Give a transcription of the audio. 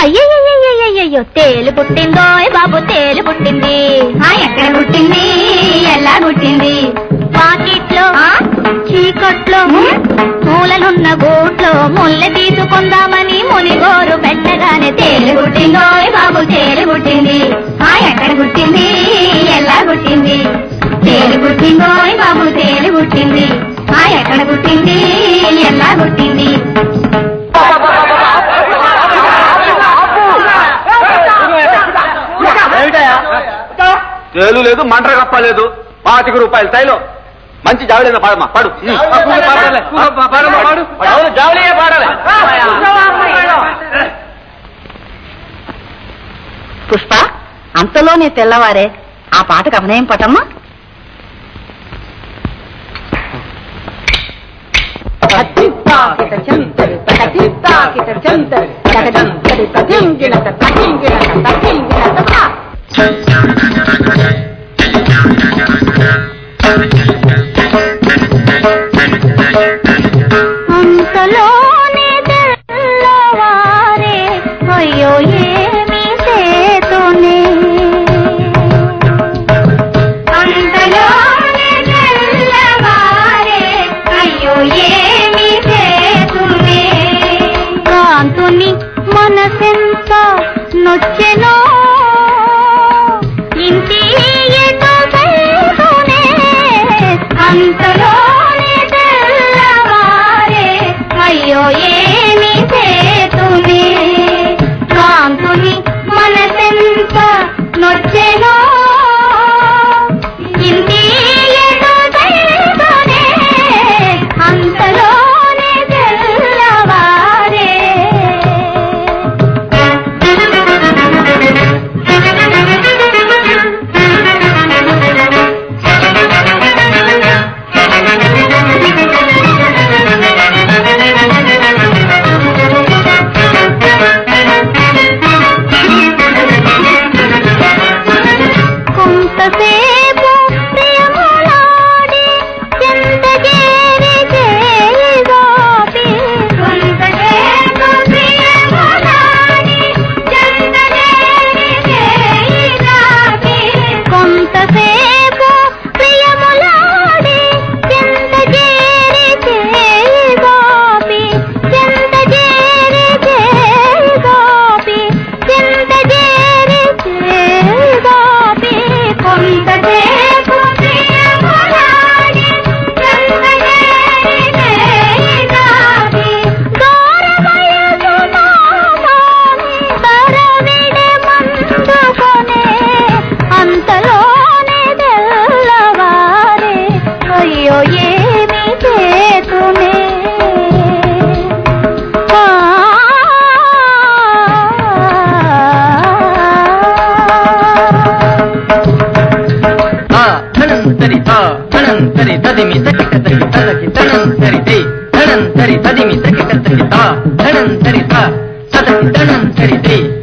అయ్యయ్యయ్యయ్యయ్యో తేలు పుట్టిందో బాబు తేలు పుట్టింది ఆ ఎక్కడ పుట్టింది ఎలా పుట్టింది పాకిట్లో చీకట్లో మూలనున్న గూట్లో ముళ్ళ తీసుకుందామని మునిగోరు పెట్టగానే తేలు తేలు పుట్టిందో బాబు తేలు పుట్టింది ఆ ఎక్కడ పుట్టింది ఎలా పుట్టింది తేలు పుట్టిందో బాబు తేలు పుట్టింది ఆ ఎక్కడ పుట్టింది ఎలా పుట్టింది తేలు లేదు మంటర కప్ప లేదు పాతిక రూపాయలు తైలో మంచి జావళీన పాడమ్మా పాడు అవును జావళీయే పాడాలి పుష్ప అంతలోనే తెల్లవారే ఆ పాటకు అభినయం పటమ్మా అంతలోనే తెల్లవారే అయ్యో ఏమి చేతునే అంతలోనే తెల్లవారే అయ్యో ఏమి చేతునే కాంతుని మనసెంత నొచ్చెనో ఇంటి ఎటు వెళ్తూనే అంతలోనే తెల్లవారే అయ్యో ఏమి చేతునే కాంతుని మనసెంత నొచ్చెనో ఇంటి ఎటు వెళ్తూనే అంతలోనే తెల్లవారే కొంతసేపు ప్రియములాడి చింతజేరి చేరిగాపి కొంతసేపు ప్రియములాడి చందనేరి చేయిగాపి కొంతసేపు ప్రియములాడి చింతజేరి చేరిగాపి చింతజేరి చేరిగాపి చింతజేరి చేరిగాపి కొంతసేపు ప్రియములాడి చందనేరి చేయిగాపి దూరవయసు నామాని తరవిడి మందుకొనే అంతలోనే తెల్లవారే అయ్యో ఏమి చేతునే ఆ ధనంతరి ధనంతరి తదిమి సకిట తకి తలకి ధనంతరి దే ధనంతరి తదిమి సకిట తకి ధనంతరి తదకి ధనంతరి దే